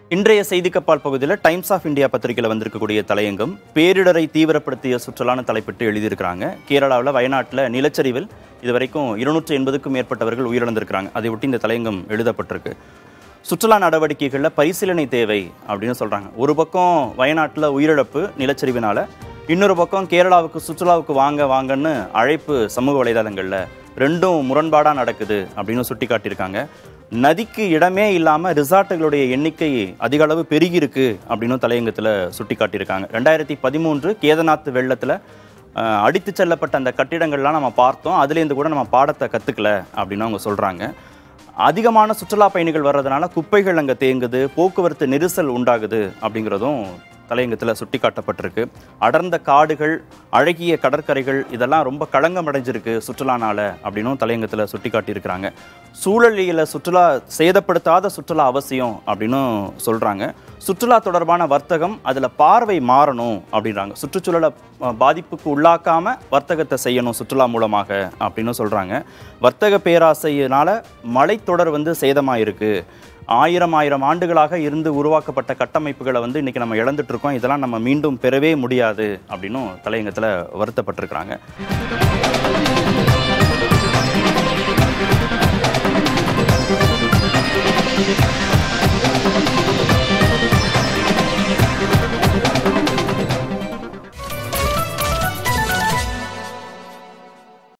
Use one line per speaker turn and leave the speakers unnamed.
இன்றைய செய்தி கப்பால் பகுதியில் டைம்ஸ் ஆஃப் இந்தியா பத்திரிகையில் வந்திருக்கக்கூடிய தலையங்கம் பேரிடரை தீவிரப்படுத்திய சுற்றுலான்னு தலைப்பிட்டு எழுதியிருக்கிறாங்க கேரளாவில் வயநாட்டில் நிலச்சரிவில் இதுவரைக்கும் இருநூற்று எண்பதுக்கும் மேற்பட்டவர்கள் உயிரிழந்திருக்கிறாங்க அதை ஒட்டி இந்த தலையங்கம் எழுதப்பட்டிருக்கு சுற்றுலா நடவடிக்கைகளில் பரிசீலனை தேவை அப்படின்னு சொல்கிறாங்க ஒரு பக்கம் வயநாட்டில் உயிரிழப்பு நிலச்சரிவினால இன்னொரு பக்கம் கேரளாவுக்கு சுற்றுலாவுக்கு வாங்க வாங்கன்னு அழைப்பு சமூக வலைதளங்களில் ரெண்டும் முரண்பாடாக நடக்குது அப்படின்னு சுட்டி காட்டியிருக்காங்க நதிக்கு இடமே இல்லாமல் ரிசார்ட்டுகளுடைய எண்ணிக்கை அதிக அளவு பெருகியிருக்கு அப்படின்னு தலையங்கத்தில் சுட்டி காட்டியிருக்காங்க ரெண்டாயிரத்தி பதிமூன்று கேதநாத் வெள்ளத்தில் அடித்து செல்லப்பட்ட அந்த கட்டிடங்கள்லாம் நம்ம பார்த்தோம் அதுலேருந்து கூட நம்ம பாடத்தை கற்றுக்கல அப்படின்னு அவங்க சொல்கிறாங்க அதிகமான சுற்றுலா பயணிகள் வர்றதுனால குப்பைகள் அங்கே தேங்குது போக்குவரத்து நெரிசல் உண்டாகுது அப்படிங்கிறதும் தலையங்கத்தில் சுட்டி காட்டப்பட்டிருக்கு அடர்ந்த காடுகள் அழகிய கடற்கரைகள் இதெல்லாம் ரொம்ப களங்கம் அடைஞ்சிருக்கு சுற்றுலானால அப்படின்னும் தலையங்கத்தில் சுட்டி காட்டியிருக்கிறாங்க சூழலியல சுற்றுலா சேதப்படுத்தாத சுற்றுலா அவசியம் அப்படின்னும் சொல்கிறாங்க சுற்றுலா தொடர்பான வர்த்தகம் அதில் பார்வை மாறணும் அப்படின்றாங்க சுற்றுச்சூழலை அஹ், பாதிப்புக்கு உள்ளாக்காம வர்த்தகத்தை செய்யணும் சுற்றுலா மூலமாக அப்படின்னு சொல்கிறாங்க வர்த்தக பேராசையினால மலைத்தொடர் வந்து சேதமாயிருக்கு ஆயிரம் ஆயிரம் ஆண்டுகளாக இருந்து உருவாக்கப்பட்ட கட்டமைப்புகளை வந்து இன்னைக்கு நம்ம இழந்துட்டு இருக்கோம் இதெல்லாம் நம்ம மீண்டும் பெறவே முடியாது அப்படின்னும் தலையங்கத்தில் வருத்தப்பட்டிருக்கிறாங்க